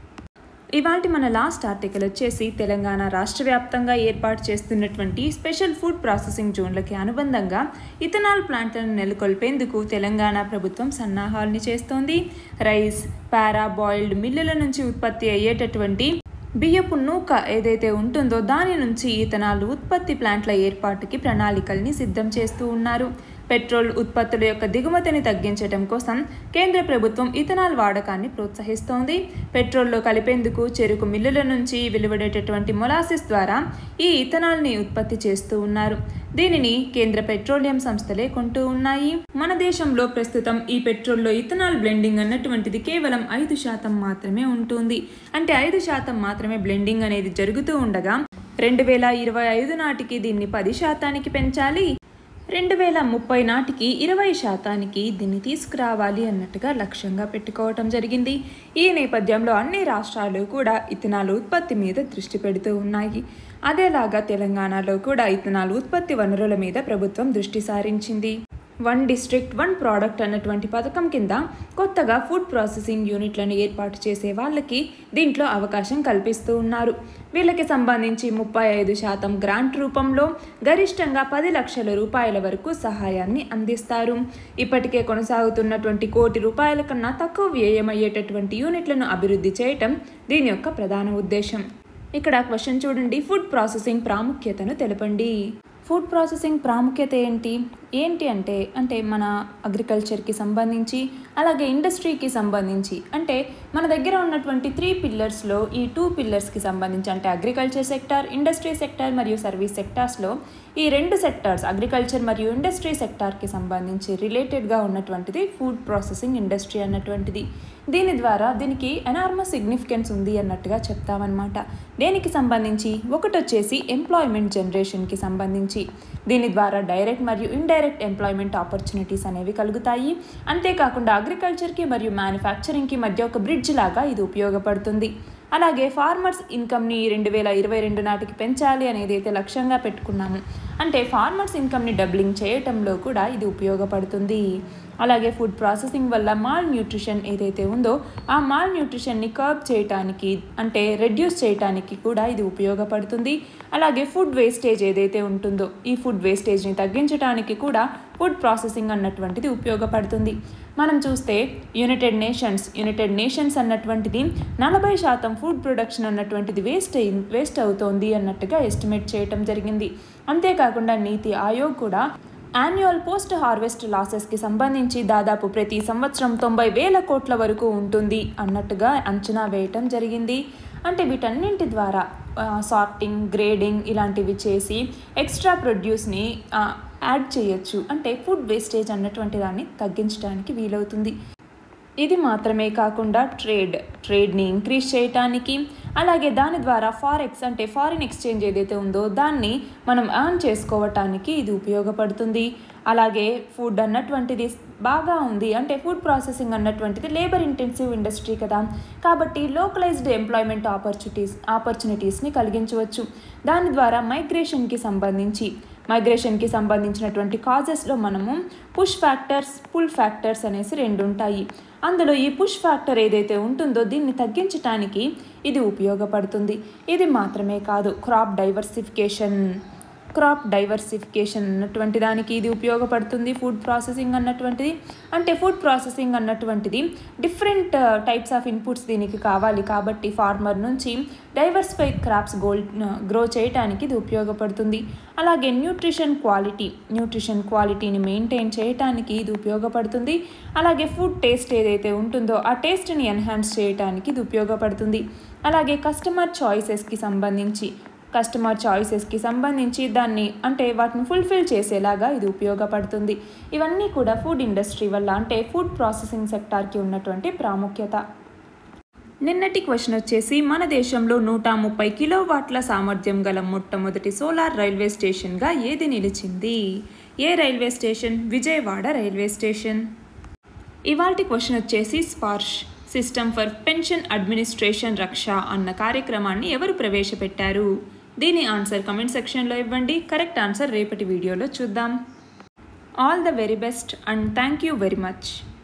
ఇవాళ మన లాస్ట్ ఆర్టికల్ వచ్చేసి తెలంగాణ రాష్ట్ర వ్యాప్తంగా ఏర్పాటు చేస్తున్నటువంటి స్పెషల్ ఫుడ్ ప్రాసెసింగ్ జోన్లకి అనుబంధంగా ఇథనాల్ ప్లాంట్లను నెలకొల్పేందుకు తెలంగాణ ప్రభుత్వం సన్నాహాల్ని చేస్తోంది రైస్ పారా బాయిల్డ్ మిల్లుల నుంచి ఉత్పత్తి అయ్యేటటువంటి బియ్యపు నూక ఏదైతే ఉంటుందో దాని నుంచి ఇథనాల్ ఉత్పత్తి ప్లాంట్ల ఏర్పాటుకి ప్రణాళికల్ని సిద్ధం చేస్తూ ఉన్నారు పెట్రోల్ ఉత్పత్తుల యొక్క దిగుమతిని తగ్గించడం కోసం కేంద్ర ప్రభుత్వం ఇథనాల్ వాడకాన్ని ప్రోత్సహిస్తోంది పెట్రోల్లో కలిపేందుకు చెరుకు మిల్లుల నుంచి వెలువడేటటువంటి మొలాసిస్ ద్వారా ఈ ఇథనాల్ని ఉత్పత్తి చేస్తూ ఉన్నారు దీనిని కేంద్ర పెట్రోలియం సంస్థలే కొంటూ ఉన్నాయి మన దేశంలో ప్రస్తుతం ఈ పెట్రోల్లో ఇథనాల్ బ్లెండింగ్ అన్నటువంటిది కేవలం ఐదు శాతం మాత్రమే ఉంటుంది అంటే ఐదు శాతం మాత్రమే బ్లెండింగ్ అనేది జరుగుతూ ఉండగా రెండు వేల ఇరవై ఐదు నాటికి దీన్ని పది శాతానికి పెంచాలి రెండు వేల ముప్పై నాటికి ఇరవై శాతానికి దీన్ని తీసుకురావాలి అన్నట్టుగా లక్ష్యంగా పెట్టుకోవటం జరిగింది ఈ నేపథ్యంలో అన్ని రాష్ట్రాలు కూడా ఇథనాల్ ఉత్పత్తి మీద దృష్టి పెడుతూ ఉన్నాయి అదేలాగా తెలంగాణలో కూడా ఇథనాల్ ఉత్పత్తి వనరుల మీద ప్రభుత్వం దృష్టి సారించింది వన్ డిస్ట్రిక్ట్ వన్ ప్రోడక్ట్ అన్నటువంటి పథకం కింద కొత్తగా ఫుడ్ ప్రాసెసింగ్ యూనిట్లను ఏర్పాటు చేసే వాళ్ళకి దీంట్లో అవకాశం కల్పిస్తూ ఉన్నారు వీళ్ళకి సంబంధించి ముప్పై ఐదు శాతం గ్రాంట్ రూపంలో గరిష్టంగా పది లక్షల రూపాయల వరకు సహాయాన్ని అందిస్తారు ఇప్పటికే కొనసాగుతున్నటువంటి కోటి రూపాయల కన్నా తక్కువ వ్యయమయ్యేటటువంటి యూనిట్లను అభివృద్ధి చేయటం దీని యొక్క ప్రధాన ఉద్దేశం ఇక్కడ క్వశ్చన్ చూడండి ఫుడ్ ప్రాసెసింగ్ ప్రాముఖ్యతను తెలపండి ఫుడ్ ప్రాసెసింగ్ ప్రాముఖ్యత ఏంటి ఏంటి అంటే అంటే మన అగ్రికల్చర్కి సంబంధించి అలాగే ఇండస్ట్రీకి సంబంధించి అంటే మన దగ్గర ఉన్నటువంటి త్రీ పిల్లర్స్లో ఈ టూ పిల్లర్స్కి సంబంధించి అంటే అగ్రికల్చర్ సెక్టార్ ఇండస్ట్రీ సెక్టార్ మరియు సర్వీస్ సెక్టార్స్లో ఈ రెండు సెక్టార్స్ అగ్రికల్చర్ మరియు ఇండస్ట్రీ సెక్టార్కి సంబంధించి రిలేటెడ్గా ఉన్నటువంటిది ఫుడ్ ప్రాసెసింగ్ ఇండస్ట్రీ అన్నటువంటిది దీని ద్వారా దీనికి ఎనార్మస్ సిగ్నిఫికెన్స్ ఉంది అన్నట్టుగా చెప్తామన్నమాట దేనికి సంబంధించి ఒకటి వచ్చేసి ఎంప్లాయ్మెంట్ జనరేషన్కి సంబంధించి దీని ద్వారా డైరెక్ట్ మరియు ఇండైరెక్ట్ ఎంప్లాయ్మెంట్ ఆపర్చునిటీస్ అనేవి కలుగుతాయి అంతేకాకుండా అగ్రికల్చర్కి మరియు మ్యానుఫ్యాక్చరింగ్కి మధ్య ఒక బ్రిడ్జ్ లాగా ఇది ఉపయోగపడుతుంది అలాగే ఫార్మర్స్ ఇన్కమ్ని రెండు వేల ఇరవై రెండు నాటికి పెంచాలి అనేది అయితే లక్ష్యంగా పెట్టుకున్నాము అంటే ఫార్మర్స్ ఇన్కమ్ని డబ్లింగ్ చేయటంలో కూడా ఇది ఉపయోగపడుతుంది అలాగే ఫుడ్ ప్రాసెసింగ్ వల్ల మాల్ న్యూట్రిషన్ ఏదైతే ఉందో ఆ మాల్ న్యూట్రిషన్ని కర్బ్ చేయటానికి అంటే రెడ్యూస్ చేయటానికి కూడా ఇది ఉపయోగపడుతుంది అలాగే ఫుడ్ వేస్టేజ్ ఏదైతే ఉంటుందో ఈ ఫుడ్ వేస్టేజ్ని తగ్గించడానికి కూడా ఫుడ్ ప్రాసెసింగ్ అన్నటువంటిది ఉపయోగపడుతుంది మనం చూస్తే యునైటెడ్ నేషన్స్ యునైటెడ్ నేషన్స్ అన్నటువంటిది నలభై శాతం ఫుడ్ ప్రొడక్షన్ అన్నటువంటిది వేస్ట్ అయి వేస్ట్ అవుతోంది అన్నట్టుగా ఎస్టిమేట్ చేయటం జరిగింది అంతేకాకుండా నీతి ఆయోగ్ కూడా యాన్యువల్ పోస్ట్ హార్వెస్ట్ లాసెస్కి సంబంధించి దాదాపు ప్రతి సంవత్సరం తొంభై వేల కోట్ల వరకు ఉంటుంది అన్నట్టుగా అంచనా వేయటం జరిగింది అంటే వీటన్నింటి ద్వారా సార్టింగ్ గ్రేడింగ్ ఇలాంటివి చేసి ఎక్స్ట్రా ప్రొడ్యూస్ని యాడ్ చేయొచ్చు అంటే ఫుడ్ వేస్టేజ్ అన్నటువంటి దాన్ని తగ్గించడానికి వీలవుతుంది ఇది మాత్రమే కాకుండా ట్రేడ్ ట్రేడ్ని ఇంక్రీజ్ చేయటానికి అలాగే దాని ద్వారా ఫారెక్స్ అంటే ఫారిన్ ఎక్స్చేంజ్ ఏదైతే ఉందో దాన్ని మనం ఎర్న్ చేసుకోవటానికి ఇది ఉపయోగపడుతుంది అలాగే ఫుడ్ అన్నటువంటిది బాగా ఉంది అంటే ఫుడ్ ప్రాసెసింగ్ అన్నటువంటిది లేబర్ ఇంటెన్సివ్ ఇండస్ట్రీ కదా కాబట్టి లోకలైజ్డ్ ఎంప్లాయ్మెంట్ ఆపర్చునిటీస్ ఆపర్చునిటీస్ని కలిగించవచ్చు దాని ద్వారా మైగ్రేషన్కి సంబంధించి మైగ్రేషన్కి సంబంధించినటువంటి కాజెస్లో మనము పుష్ ఫ్యాక్టర్స్ పుల్ ఫ్యాక్టర్స్ అనేసి రెండు ఉంటాయి అందులో ఈ పుష్ ఫ్యాక్టర్ ఏదైతే ఉంటుందో దీన్ని తగ్గించడానికి ఇది ఉపయోగపడుతుంది ఇది మాత్రమే కాదు క్రాప్ డైవర్సిఫికేషన్ క్రాప్ డైవర్సిఫికేషన్ అన్నటువంటి దానికి ఇది ఉపయోగపడుతుంది ఫుడ్ ప్రాసెసింగ్ అన్నటువంటిది అంటే ఫుడ్ ప్రాసెసింగ్ అన్నటువంటిది డిఫరెంట్ టైప్స్ ఆఫ్ ఇన్పుట్స్ దీనికి కావాలి కాబట్టి ఫార్మర్ నుంచి డైవర్సిఫై క్రాప్స్ గోల్ గ్రో చేయడానికి ఇది ఉపయోగపడుతుంది అలాగే న్యూట్రిషన్ క్వాలిటీ న్యూట్రిషన్ క్వాలిటీని మెయింటైన్ చేయడానికి ఇది ఉపయోగపడుతుంది అలాగే ఫుడ్ టేస్ట్ ఏదైతే ఉంటుందో ఆ టేస్ట్ని ఎన్హాన్స్ చేయడానికి ఇది ఉపయోగపడుతుంది అలాగే కస్టమర్ చాయిసెస్కి సంబంధించి కస్టమర్ చాయిసెస్కి సంబంధించి దాన్ని అంటే వాటిని ఫుల్ఫిల్ చేసేలాగా ఇది ఉపయోగపడుతుంది ఇవన్నీ కూడా ఫుడ్ ఇండస్ట్రీ వల్ల అంటే ఫుడ్ ప్రాసెసింగ్ సెక్టార్కి ఉన్నటువంటి ప్రాముఖ్యత నిన్నటి క్వశ్చన్ వచ్చేసి మన దేశంలో నూట ముప్పై కిలోవాట్ల సామర్థ్యం గల మొట్టమొదటి సోలార్ రైల్వే స్టేషన్గా ఏది నిలిచింది ఏ railway station Vijayawada railway station ఇవాల్టి క్వశ్చన్ వచ్చేసి Sparsh system for pension administration Raksha అన్న కార్యక్రమాన్ని ఎవరు ప్రవేశపెట్టారు దీని ఆన్సర్ కమెంట్ సెక్షన్లో ఇవ్వండి కరెక్ట్ ఆన్సర్ రేపటి వీడియోలో చూద్దాం all the very best and thank you very much